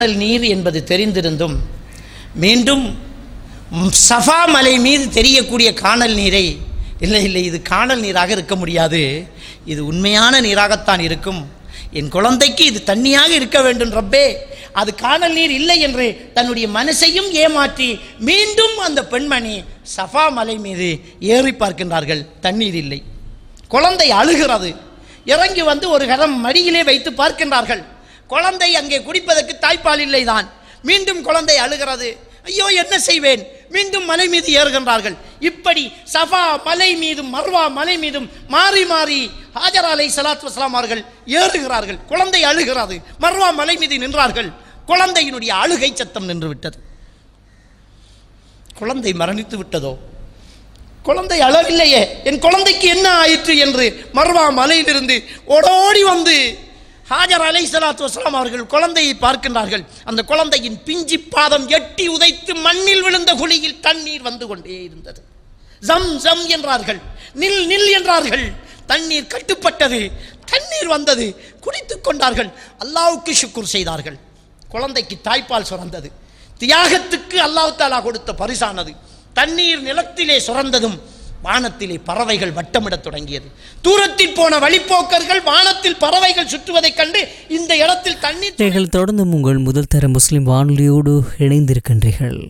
காணல் நீர் என்பது தெரிந்திருந்தும் மீண்டும் ம், சஃபா மலை மீது தெரியக்கூடிய காணல் நீரை இல்லை இல்லை இது காணல் நீராக இருக்க முடியாது இது உண்மையான நீராகத்தான் இருக்கும் என் குழந்தைக்கு இது தண்ணியாக இருக்க வேண்டும் ரப்பே அது காணல் நீர் இல்லை என்று தன்னுடைய மனசையும் ஏமாற்றி மீண்டும் அந்த பெண்மணி சஃபா மலை மீது ஏறி பார்க்கின்றார்கள் தண்ணீர் இல்லை குழந்தை அழுகிறது இறங்கி வந்து ஒரு கரம் மடியிலே வைத்து பார்க்கின்றார்கள் குழந்தை அங்கே குடிப்பதற்கு தாய்ப்பால் இல்லைதான் மீண்டும் குழந்தை அழுகிறது ஐயோ என்ன செய்வேன் மீண்டும் மலை மீது ஏறுகின்றார்கள் இப்படி சஃபா மலை மீதும் மர்வா மலை மீதும் மாறி மாறி ஹாஜர் அலை சலாத் வஸ்லாம் அவர்கள் ஏறுகிறார்கள் குழந்தை அழுகிறது மர்வா மலை மீது நின்றார்கள் குழந்தையினுடைய அழுகை சத்தம் நின்று விட்டது குழந்தை மரணித்து விட்டதோ குழந்தை அழவில்லையே என் குழந்தைக்கு என்ன ஆயிற்று என்று மர்வா மலையிலிருந்து ஓடோடி வந்து ஹாஜர் அலை சலாத்து வஸ்லாம் அவர்கள் குழந்தையை பார்க்கின்றார்கள் அந்த குழந்தையின் பிஞ்சி பாதம் எட்டி உதைத்து மண்ணில் விழுந்த குழியில் தண்ணீர் வந்து கொண்டே இருந்தது ஜம் ஜம் என்றார்கள் நில் நில் என்றார்கள் தண்ணீர் கட்டுப்பட்டது தண்ணீர் வந்தது குடித்துக் கொண்டார்கள் அல்லாவுக்கு சுக்குர் செய்தார்கள் குழந்தைக்கு தாய்ப்பால் சுரந்தது தியாகத்துக்கு அல்லாஹ் தாலா கொடுத்த பரிசானது தண்ணீர் நிலத்திலே சுரந்ததும் வானத்திலே பறவைகள் வட்டமிடத் தொடங்கியது தூரத்தில் போன வழிப்போக்கர்கள் வானத்தில் பறவைகள் சுற்றுவதைக் கண்டு இந்த இடத்தில் தண்ணீர் நீங்கள் தொடர்ந்து உங்கள் முதல் தர முஸ்லிம் வானொலியோடு இணைந்திருக்கின்றீர்கள்